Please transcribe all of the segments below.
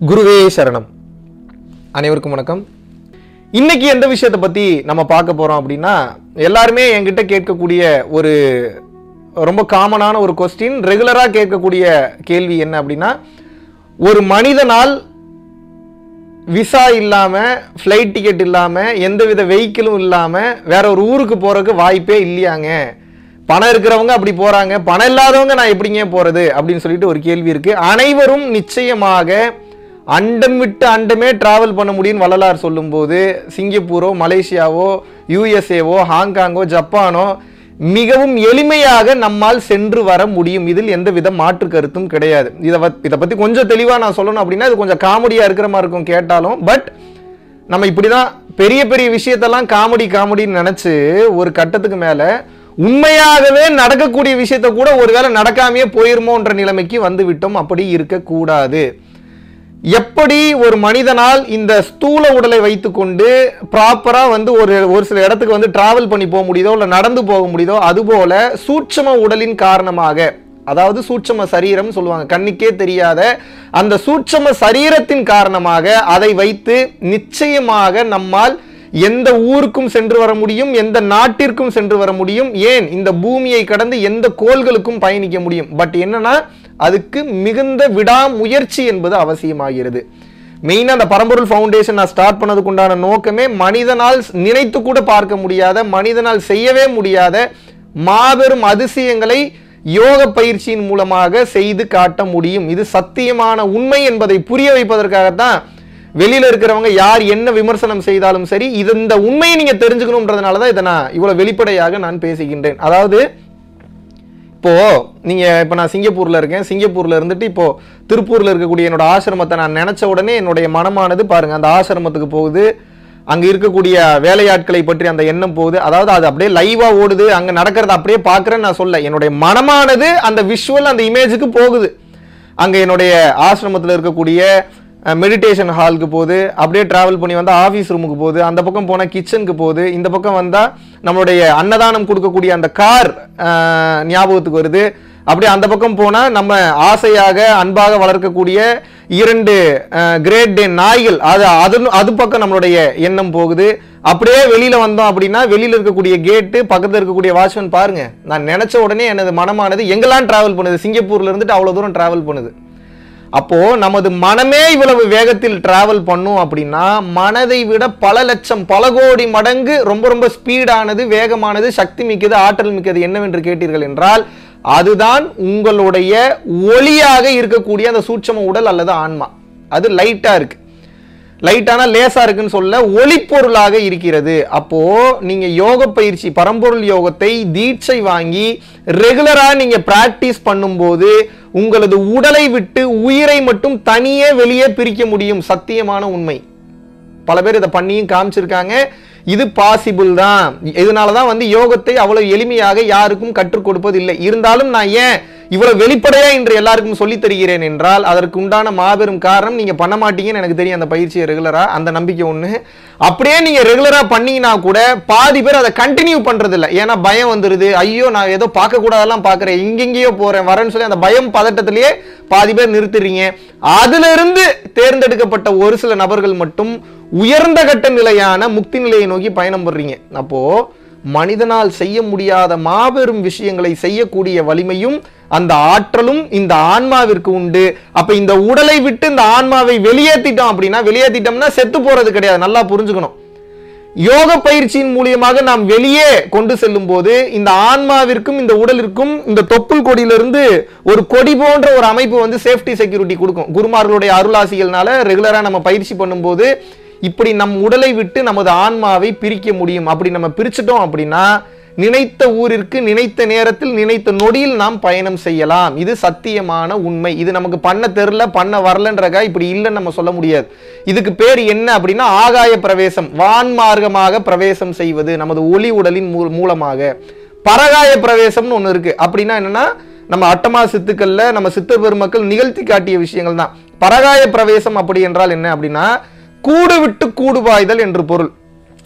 குருவே சரணம் அனைவருக்கும் வணக்கம் இன்னைக்கு எந்த விஷயத்தை பத்தி நம்ம பார்க்க போறோம் அப்படின்னா எல்லாருமே என்கிட்ட கேட்கக்கூடிய ஒரு ரொம்ப காமனான ஒரு கொஸ்டின் ரெகுலரா கேட்கக்கூடிய கேள்வி என்ன அப்படின்னா ஒரு மனிதனால் விசா இல்லாம ஃப்ளைட் டிக்கெட் இல்லாம எந்தவித வெஹிக்கிளும் இல்லாம வேற ஒரு ஊருக்கு போறதுக்கு வாய்ப்பே இல்லையாங்க பணம் இருக்கிறவங்க அப்படி போறாங்க பணம் இல்லாதவங்க நான் எப்படிங்க போறது அப்படின்னு சொல்லிட்டு ஒரு கேள்வி இருக்கு அனைவரும் நிச்சயமாக அண்டம் விட்டு அண்டமே டிராவல் பண்ண முடியும்னு வள்ளலார் சொல்லும்போது சிங்கப்பூரோ மலேசியாவோ யூஎஸ்ஏவோ ஹாங்காங்கோ ஜப்பானோ மிகவும் எளிமையாக நம்மால் சென்று வர முடியும் இதில் எந்த வித மாற்று கருத்தும் கிடையாது இதை பத்- இதை பத்தி கொஞ்சம் தெளிவா நான் சொல்லணும் அப்படின்னா இது கொஞ்சம் காமெடியா இருக்கிற மாதிரி இருக்கும் கேட்டாலும் பட் நம்ம இப்படிதான் பெரிய பெரிய விஷயத்தெல்லாம் காமெடி காமெடின்னு நினைச்சு ஒரு கட்டத்துக்கு மேல உண்மையாகவே நடக்கக்கூடிய விஷயத்த கூட ஒருவேளை நடக்காமையே போயிருமோன்ற நிலைமைக்கு வந்து விட்டோம் அப்படி இருக்கக்கூடாது எப்படி ஒரு மனிதனால் இந்த ஸ்தூல உடலை வைத்துக்கொண்டு ப்ராப்பரா வந்து ஒரு ஒரு சில இடத்துக்கு வந்து டிராவல் பண்ணி போக முடியுதோ இல்ல நடந்து போக முடியுதோ அதுபோல சூட்சம உடலின் காரணமாக அதாவது சூட்சம சரீரம் சொல்லுவாங்க கண்ணுக்கே தெரியாத அந்த சூட்சம சரீரத்தின் காரணமாக அதை வைத்து நிச்சயமாக நம்மால் எந்த ஊருக்கும் சென்று வர முடியும் எந்த நாட்டிற்கும் சென்று வர முடியும் ஏன் இந்த பூமியை கடந்து எந்த கோள்களுக்கும் பயணிக்க முடியும் பட் என்னன்னா அதுக்கு மிகுந்த விடாமுயற்சி என்பது அவசியமாகிறது மெயினாக அந்த பரம்பொருள் ஃபவுண்டேஷன் நான் ஸ்டார்ட் பண்ணதுக்கு உண்டான நோக்கமே மனிதனால் நினைத்து கூட பார்க்க முடியாத மனிதனால் செய்யவே முடியாத மாபெரும் அதிசயங்களை யோக பயிற்சியின் மூலமாக செய்து காட்ட முடியும் இது சத்தியமான உண்மை என்பதை புரிய வைப்பதற்காகத்தான் வெளியில இருக்கிறவங்க யார் என்ன விமர்சனம் செய்தாலும் சரி இது இந்த உண்மையை நீங்க தெரிஞ்சுக்கணும்ன்றதுனால தான் இதை நான் இவ்வளவு வெளிப்படையாக நான் பேசுகின்றேன் அதாவது இப்போ நீங்க இப்ப நான் சிங்கப்பூர்ல இருக்கேன் சிங்கப்பூர்ல இருந்துட்டு இப்போ திருப்பூர்ல இருக்கக்கூடிய என்னோட ஆசிரமத்தை நான் நினைச்ச உடனே என்னுடைய மனமானது பாருங்க அந்த ஆசிரமத்துக்கு போகுது அங்க இருக்கக்கூடிய வேலையாட்களை பற்றி அந்த எண்ணம் போகுது அதாவது அது அப்படியே லைவா ஓடுது அங்க நடக்கிறத அப்படியே பார்க்கறேன்னு நான் சொல்ல என்னுடைய மனமானது அந்த விஷுவல் அந்த இமேஜுக்கு போகுது அங்க என்னுடைய ஆசிரமத்தில் இருக்கக்கூடிய மெடிடேஷன் ஹாலுக்கு போகுது அப்படியே டிராவல் பண்ணி வந்தால் ஆஃபீஸ் ரூமுக்கு போகுது அந்த பக்கம் போனால் கிச்சனுக்கு போகுது இந்த பக்கம் வந்தால் நம்மளுடைய அன்னதானம் கொடுக்கக்கூடிய அந்த கார் ஞாபகத்துக்கு வருது அப்படியே அந்த பக்கம் போனால் நம்ம ஆசையாக அன்பாக வளர்க்கக்கூடிய இரண்டு கிரேட் டே நாய்கள் அது அது அது பக்கம் நம்மளுடைய எண்ணம் போகுது அப்படியே வெளியில வந்தோம் அப்படின்னா வெளியில இருக்கக்கூடிய கேட்டு பக்கத்துல இருக்கக்கூடிய வாட்ச்மேன் பாருங்க நான் நினைச்ச உடனே எனது மனமானது எங்கெல்லாம் டிராவல் பண்ணுது சிங்கப்பூர்ல இருந்துட்டு அவ்வளவு தூரம் டிராவல் பண்ணுது அப்போ நமது மனமே இவ்வளவு வேகத்தில் டிராவல் பண்ணும் அப்படின்னா மனதை விட பல லட்சம் பல கோடி மடங்கு ரொம்ப ரொம்ப ஸ்பீடானது வேகமானது சக்தி மிக்கது ஆற்றல் மிக்கது என்னவென்று கேட்டீர்கள் என்றால் அதுதான் உங்களுடைய ஒளியாக இருக்கக்கூடிய அந்த சூட்சம உடல் அல்லது ஆன்மா அது லைட்டா இருக்கு லைட்டான லேசா இருக்குன்னு சொல்ல ஒளிப்பொருளாக இருக்கிறது அப்போ நீங்க யோக பயிற்சி பரம்பொருள் யோகத்தை தீட்சை வாங்கி ரெகுலரா நீங்க பிராக்டிஸ் பண்ணும்போது உங்களது உடலை விட்டு உயிரை மட்டும் தனியே வெளியே பிரிக்க முடியும் சத்தியமான உண்மை பல பேர் இதை பண்ணியும் காமிச்சிருக்காங்க இது பாசிபிள் தான் இதனால தான் வந்து யோகத்தை அவ்வளவு எளிமையாக யாருக்கும் கற்றுக் கொடுப்பதில்லை இருந்தாலும் நான் ஏன் இவ்வளவு வெளிப்படையா இன்று எல்லாருக்கும் சொல்லித் தருகிறேன் என்றால் அதற்கு உண்டான மாபெரும் காரணம் நீங்க பண்ண மாட்டீங்கன்னு எனக்கு தெரியும் அந்த பயிற்சியை ரெகுலரா அந்த நம்பிக்கை ஒண்ணு அப்படியே நீங்க ரெகுலரா பண்ணீங்கன்னா கூட பாதி பேர் அதை கண்டினியூ பண்றது இல்ல ஏன்னா பயம் வந்துருது ஐயோ நான் ஏதோ பார்க்க கூடாதெல்லாம் பார்க்கறேன் இங்கெங்கேயோ போறேன் வரேன்னு சொல்லி அந்த பயம் பதட்டத்திலேயே பாதி பேர் நிறுத்துறீங்க அதுல இருந்து தேர்ந்தெடுக்கப்பட்ட ஒரு சில நபர்கள் மட்டும் உயர்ந்த கட்ட நிலையான முக்தி நிலையை நோக்கி பயணம் பண்றீங்க அப்போ மனிதனால் செய்ய முடியாத மாபெரும் விஷயங்களை செய்யக்கூடிய வலிமையும் அந்த ஆற்றலும் இந்த ஆன்மாவிற்கு உண்டு அப்ப இந்த உடலை விட்டு இந்த ஆன்மாவை வெளியேத்திட்டோம் அப்படின்னா வெளியேத்திட்டோம்னா செத்து போறது கிடையாது நல்லா புரிஞ்சுக்கணும் யோக பயிற்சியின் மூலியமாக நாம் வெளியே கொண்டு செல்லும் போது இந்த ஆன்மாவிற்கும் இந்த உடலிற்கும் இந்த தொப்புள் கொடியிலிருந்து ஒரு கொடி போன்ற ஒரு அமைப்பு வந்து சேஃப்டி செக்யூரிட்டி கொடுக்கும் குருமார்களுடைய அருளாசிகள்னால ரெகுலரா நம்ம பயிற்சி பண்ணும்போது இப்படி நம் உடலை விட்டு நமது ஆன்மாவை பிரிக்க முடியும் அப்படி நம்ம பிரிச்சிட்டோம் அப்படின்னா நினைத்த ஊரிற்கு நினைத்த நேரத்தில் நினைத்த நொடியில் நாம் பயணம் செய்யலாம் இது சத்தியமான உண்மை இது நமக்கு பண்ண தெரில பண்ண வரலன்றக்கா இப்படி இல்லைன்னு நம்ம சொல்ல முடியாது இதுக்கு பேர் என்ன அப்படின்னா ஆகாய பிரவேசம் வான்மார்க்கமாக பிரவேசம் செய்வது நமது ஒளி உடலின் மூ- மூலமாக பரகாய பிரவேசம்னு ஒன்று இருக்கு அப்படின்னா என்னன்னா நம்ம அட்டமா சித்துக்கள்ல நம்ம சித்தர் பெருமக்கள் நிகழ்த்தி காட்டிய விஷயங்கள் தான் பரகாய பிரவேசம் அப்படி என்றால் என்ன அப்படின்னா கூடு விட்டு கூடு பாய்தல் என்று பொருள்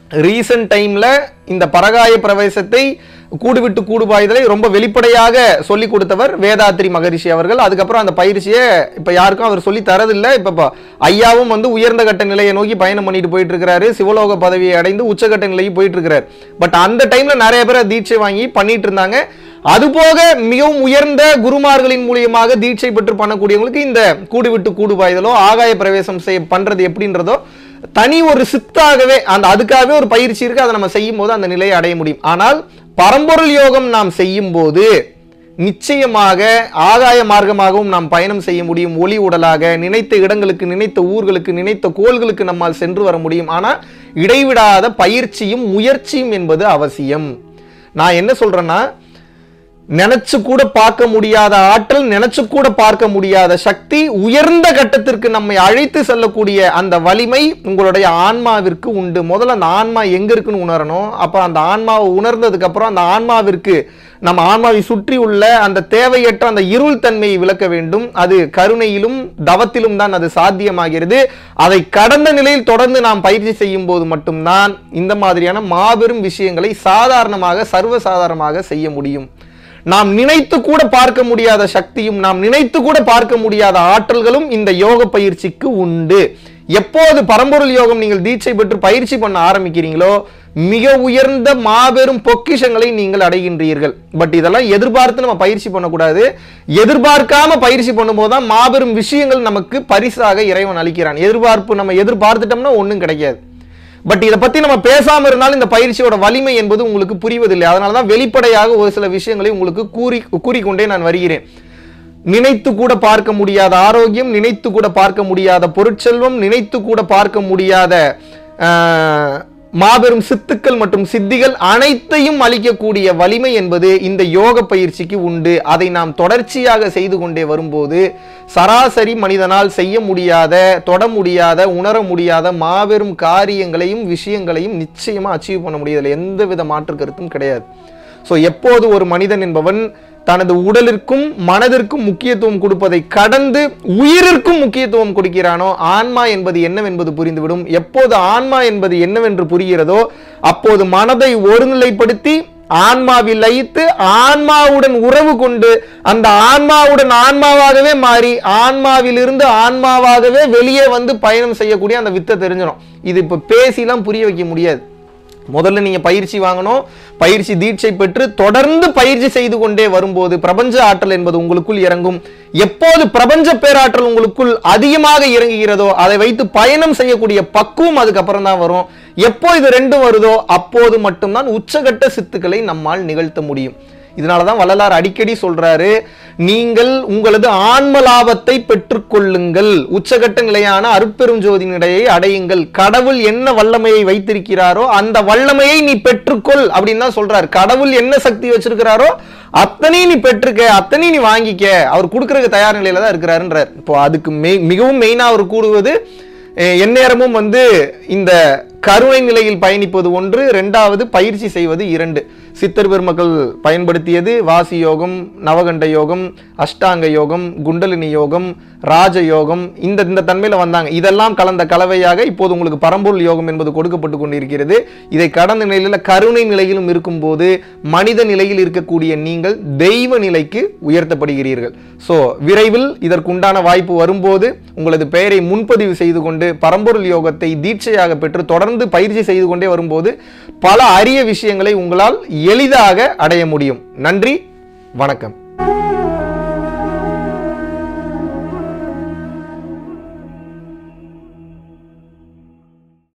ரீசன்ட் டைம்ல இந்த பரகாய பிரவேசத்தை கூடு விட்டு கூடு பாய்தலை ரொம்ப வெளிப்படையாக சொல்லி கொடுத்தவர் வேதாத்ரி மகரிஷி அவர்கள் அதுக்கப்புறம் அந்த பயிற்சியை இப்ப யாருக்கும் அவர் சொல்லி தரதில்லை இப்ப ப- ஐயாவும் வந்து உயர்ந்த கட்ட நிலையை நோக்கி பயணம் பண்ணிட்டு போயிட்டு இருக்கிறாரு சிவலோக பதவியை அடைந்து உச்சகட்ட நிலைக்கு போயிட்டு இருக்கிறார் பட் அந்த டைம்ல நிறைய பேர் தீட்சை வாங்கி பண்ணிட்டு இருந்தாங்க அதுபோக மிகவும் உயர்ந்த குருமார்களின் மூலியமாக தீட்சை பெற்று பண்ணக்கூடியவங்களுக்கு இந்த கூடு விட்டு கூடு பாய்தலோ ஆகாய பிரவேசம் செய்ய பண்றது எப்படின்றதோ தனி ஒரு சித்தாகவே அந்த அதுக்காகவே ஒரு பயிற்சி இருக்கு அதை நம்ம செய்யும் போது அந்த நிலையை அடைய முடியும் ஆனால் பரம்பொருள் யோகம் நாம் செய்யும் போது நிச்சயமாக ஆகாய மார்க்கமாகவும் நாம் பயணம் செய்ய முடியும் ஒளி உடலாக நினைத்த இடங்களுக்கு நினைத்த ஊர்களுக்கு நினைத்த கோள்களுக்கு நம்மால் சென்று வர முடியும் ஆனால் இடைவிடாத பயிற்சியும் முயற்சியும் என்பது அவசியம் நான் என்ன சொல்றேன்னா நினைச்சு கூட பார்க்க முடியாத ஆற்றல் நினைச்சு கூட பார்க்க முடியாத சக்தி உயர்ந்த கட்டத்திற்கு நம்மை அழைத்து செல்லக்கூடிய அந்த வலிமை உங்களுடைய ஆன்மாவிற்கு உண்டு முதல்ல அந்த ஆன்மா எங்க இருக்குன்னு உணரணும் அப்ப அந்த ஆன்மாவை உணர்ந்ததுக்கு அப்புறம் அந்த ஆன்மாவிற்கு நம்ம ஆன்மாவை சுற்றி உள்ள அந்த தேவையற்ற அந்த இருள் தன்மையை விளக்க வேண்டும் அது கருணையிலும் தவத்திலும் தான் அது சாத்தியமாகிறது அதை கடந்த நிலையில் தொடர்ந்து நாம் பயிற்சி செய்யும் போது மட்டும்தான் இந்த மாதிரியான மாபெரும் விஷயங்களை சாதாரணமாக சர்வசாதாரணமாக செய்ய முடியும் நாம் நினைத்து கூட பார்க்க முடியாத சக்தியும் நாம் நினைத்து கூட பார்க்க முடியாத ஆற்றல்களும் இந்த யோக பயிற்சிக்கு உண்டு எப்போது பரம்பொருள் யோகம் நீங்கள் தீட்சை பெற்று பயிற்சி பண்ண ஆரம்பிக்கிறீங்களோ மிக உயர்ந்த மாபெரும் பொக்கிஷங்களை நீங்கள் அடைகின்றீர்கள் பட் இதெல்லாம் எதிர்பார்த்து நம்ம பயிற்சி பண்ணக்கூடாது எதிர்பார்க்காம பயிற்சி பண்ணும்போது தான் மாபெரும் விஷயங்கள் நமக்கு பரிசாக இறைவன் அளிக்கிறான் எதிர்பார்ப்பு நம்ம எதிர்பார்த்துட்டோம்னா ஒன்றும் கிடைக்காது பட் இதை பத்தி நம்ம பேசாம இருந்தாலும் இந்த பயிற்சியோட வலிமை என்பது உங்களுக்கு புரிவதில்லை அதனால தான் வெளிப்படையாக ஒரு சில விஷயங்களை உங்களுக்கு கூறி கூறிக்கொண்டே நான் வருகிறேன் நினைத்து கூட பார்க்க முடியாத ஆரோக்கியம் நினைத்து கூட பார்க்க முடியாத பொருட்செல்வம் நினைத்து கூட பார்க்க முடியாத ஆஹ், மாபெரும் சித்துக்கள் மற்றும் சித்திகள் அனைத்தையும் அளிக்கக்கூடிய வலிமை என்பது இந்த யோக பயிற்சிக்கு உண்டு அதை நாம் தொடர்ச்சியாக செய்து கொண்டே வரும்போது சராசரி மனிதனால் செய்ய முடியாத தொட முடியாத உணர முடியாத மாபெரும் காரியங்களையும் விஷயங்களையும் நிச்சயமா அச்சீவ் பண்ண முடியதில்லை எந்த வித மாற்று கருத்தும் கிடையாது ஸோ எப்போது ஒரு மனிதன் என்பவன் தனது உடலிற்கும் மனதிற்கும் முக்கியத்துவம் கொடுப்பதை கடந்து உயிரிற்கும் முக்கியத்துவம் கொடுக்கிறானோ ஆன்மா என்பது என்னவென்பது புரிந்துவிடும் எப்போது ஆன்மா என்பது என்னவென்று புரிகிறதோ அப்போது மனதை ஒருநிலைப்படுத்தி ஆன்மாவில் லயித்து ஆன்மாவுடன் உறவு கொண்டு அந்த ஆன்மாவுடன் ஆன்மாவாகவே மாறி ஆன்மாவிலிருந்து ஆன்மாவாகவே வெளியே வந்து பயணம் செய்யக்கூடிய அந்த வித்தை தெரிஞ்சிடும் இது இப்போ பேசிலாம் புரிய வைக்க முடியாது முதல்ல நீங்க பயிற்சி வாங்கணும் பயிற்சி தீட்சை பெற்று தொடர்ந்து பயிற்சி செய்து கொண்டே வரும்போது பிரபஞ்ச ஆற்றல் என்பது உங்களுக்குள் இறங்கும் எப்போது பிரபஞ்ச பேராற்றல் உங்களுக்குள் அதிகமாக இறங்குகிறதோ அதை வைத்து பயணம் செய்யக்கூடிய பக்குவம் அதுக்கப்புறம் தான் வரும் எப்போ இது ரெண்டும் வருதோ அப்போது மட்டும்தான் உச்சகட்ட சித்துக்களை நம்மால் நிகழ்த்த முடியும் இதனால தான் வள்ளலார் அடிக்கடி சொல்றாரு நீங்கள் உங்களது ஆன்ம லாபத்தை பெற்றுக்கொள்ளுங்கள் உச்சகட்ட நிலையான அருட்பெரும் ஜோதி நிலையை அடையுங்கள் கடவுள் என்ன வல்லமையை வைத்திருக்கிறாரோ அந்த வல்லமையை நீ பெற்றுக்கொள் அப்படின்னு தான் சொல்றாரு கடவுள் என்ன சக்தி வச்சிருக்கிறாரோ அத்தனையும் நீ பெற்றுக்க அத்தனையும் நீ வாங்கிக்க அவர் கொடுக்கறதுக்கு தயார் நிலையில தான் இருக்கிறாருன்றார் இப்போ அதுக்கு மெய் மிகவும் மெயினா அவர் கூறுவது அஹ், எந்நேரமும் வந்து இந்த கருணை நிலையில் பயணிப்பது ஒன்று ரெண்டாவது பயிற்சி செய்வது இரண்டு சித்தர் பெருமக்கள் பயன்படுத்தியது வாசி யோகம் நவகண்ட யோகம் அஷ்டாங்க யோகம் குண்டலினி யோகம் ராஜ யோகம் இந்த இந்த தன்மையில வந்தாங்க இதெல்லாம் கலந்த கலவையாக இப்போது உங்களுக்கு பரம்பொருள் யோகம் என்பது கொடுக்கப்பட்டு கொண்டிருக்கிறது இதை கடந்த நிலையில கருணை நிலையிலும் இருக்கும்போது மனித நிலையில் இருக்கக்கூடிய நீங்கள் தெய்வ நிலைக்கு உயர்த்தப்படுகிறீர்கள் ஸோ விரைவில் இதற்குண்டான வாய்ப்பு வரும்போது உங்களது பெயரை முன்பதிவு செய்து கொண்டு பரம்பொருள் யோகத்தை தீட்சையாக பெற்று தொடர்ந்து பயிற்சி செய்து கொண்டே வரும்போது பல அரிய விஷயங்களை உங்களால் எளிதாக அடைய முடியும் நன்றி வணக்கம்